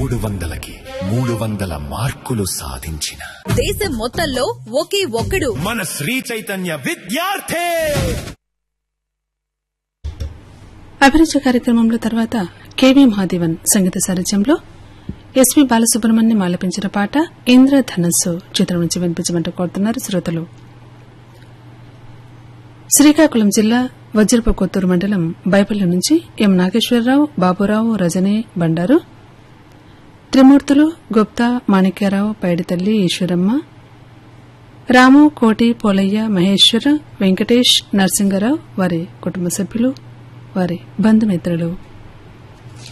మూడు వందలకి మూడు వందల మార్కులు సాధించిన దేశం మొత్తంలో ఒకే ఒక్కడు మన శ్రీ చైతన్య విద్యార్థి అభిరుచి కార్యక్రమంలో తర్వాత కెవి మహాదేవన్ సంగీత సారథ్యంలో ఎస్వి బాలసుబ్రహ్మణ్యం ఆలపించిన పాట ఇంద్రధనస్సు చిత్రం నుంచి వినిపించమంటూ కోరుతున్నారు శ్రోతలు శ్రీకాకుళం జిల్లా వజ్రపు కొత్తూరు మండలం బైపల్లి నుంచి ఎం నాగేశ్వరరావు బాబురావు రజని బండారు త్రిమూర్తులు గుప్తా మాణిక్యారావు పైడితల్లి ఈశ్వరమ్మ రాము కోటి పోలయ్య మహేశ్వర వెంకటేష్ నరసింగరావు వారి కుటుంబ సభ్యులు వారి బంధుమిత్రులు